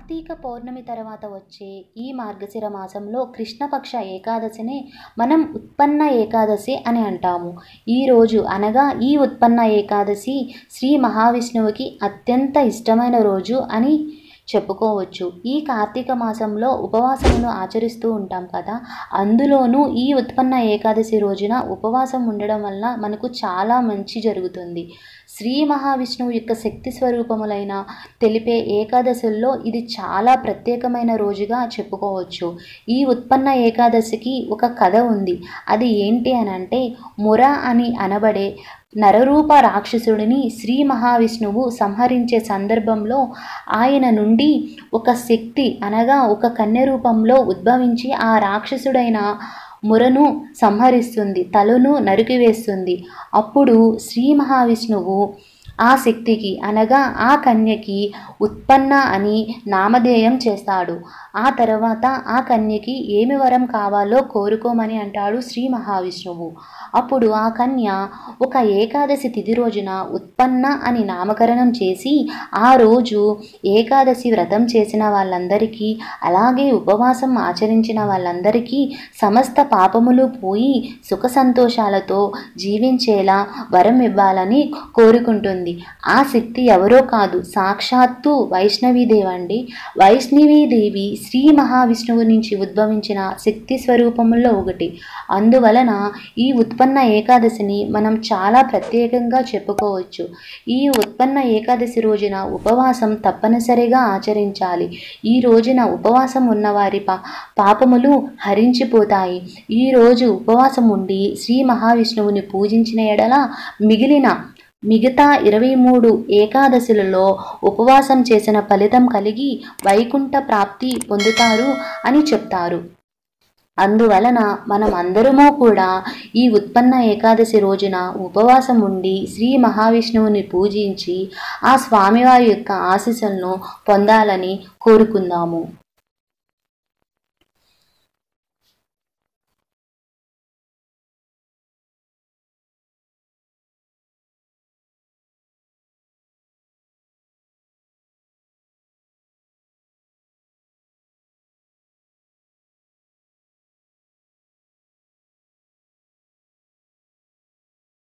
కార్తీక పౌర్ణమి తర్వాత వచ్చే ఈ మార్గశిర మాసంలో కృష్ణపక్ష ఏకాదశిని మనం ఉత్పన్న ఏకాదశి అని అంటాము ఈరోజు అనగా ఈ ఉత్పన్న ఏకాదశి శ్రీ మహావిష్ణువుకి అత్యంత ఇష్టమైన రోజు అని చెప్పుకోవచ్చు ఈ కార్తీక మాసంలో ఉపవాసమును ఆచరిస్తూ ఉంటాం కదా అందులోనూ ఈ ఉత్పన్న ఏకాదశి రోజున ఉపవాసం ఉండడం వల్ల మనకు చాలా మంచి జరుగుతుంది శ్రీ మహావిష్ణువు యొక్క శక్తి స్వరూపములైన తెలిపే ఏకాదశుల్లో ఇది చాలా ప్రత్యేకమైన రోజుగా చెప్పుకోవచ్చు ఈ ఉత్పన్న ఏకాదశికి ఒక కథ ఉంది అది ఏంటి అని అంటే ముర అని అనబడే నరరూప రాక్షసుడిని శ్రీ మహావిష్ణువు సంహరించే సందర్భంలో ఆయన నుండి ఒక శక్తి అనగా ఒక కన్య రూపంలో ఉద్భవించి ఆ రాక్షసుడైన మురను సంహరిస్తుంది తలను నరికివేస్తుంది అప్పుడు శ్రీ మహావిష్ణువు ఆ శక్తికి అనగా ఆ కన్యకి ఉత్పన్న అని నామధేయం చేస్తాడు ఆ తర్వాత ఆ కన్యకి ఏమి వరం కావాలో కోరుకోమని అంటాడు శ్రీ మహావిష్ణువు అప్పుడు ఆ కన్య ఒక ఏకాదశి తిథి రోజున ఉత్పన్న అని నామకరణం చేసి ఆ రోజు ఏకాదశి వ్రతం చేసిన వాళ్ళందరికీ అలాగే ఉపవాసం ఆచరించిన వాళ్ళందరికీ సమస్త పాపములు పోయి సుఖ సంతోషాలతో జీవించేలా వరం ఇవ్వాలని కోరుకుంటుంది ఆ శక్తి ఎవరో కాదు సాక్షాత్తు వైష్ణవీదేవి అండి వైష్ణవీదేవి శ్రీ మహావిష్ణువు నుంచి ఉద్భవించిన శక్తి స్వరూపముల్లో ఒకటి అందువలన ఈ ఉత్పన్న ఏకాదశిని మనం చాలా ప్రత్యేకంగా చెప్పుకోవచ్చు ఈ ఉత్పన్న ఏకాదశి రోజున ఉపవాసం తప్పనిసరిగా ఆచరించాలి ఈ రోజున ఉపవాసం ఉన్నవారి పా పాపములు హరించిపోతాయి ఈ రోజు ఉపవాసం ఉండి శ్రీ మహావిష్ణువుని పూజించిన ఎడల మిగిలిన మిగతా ఇరవై మూడు ఏకాదశులలో ఉపవాసం చేసిన ఫలితం కలిగి వైకుంఠ ప్రాప్తి పొందుతారు అని చెప్తారు అందువలన మనం అందరము కూడా ఈ ఉత్పన్న ఏకాదశి రోజున ఉపవాసం ఉండి శ్రీ మహావిష్ణువుని పూజించి ఆ స్వామివారి యొక్క ఆశీస్సులను పొందాలని కోరుకుందాము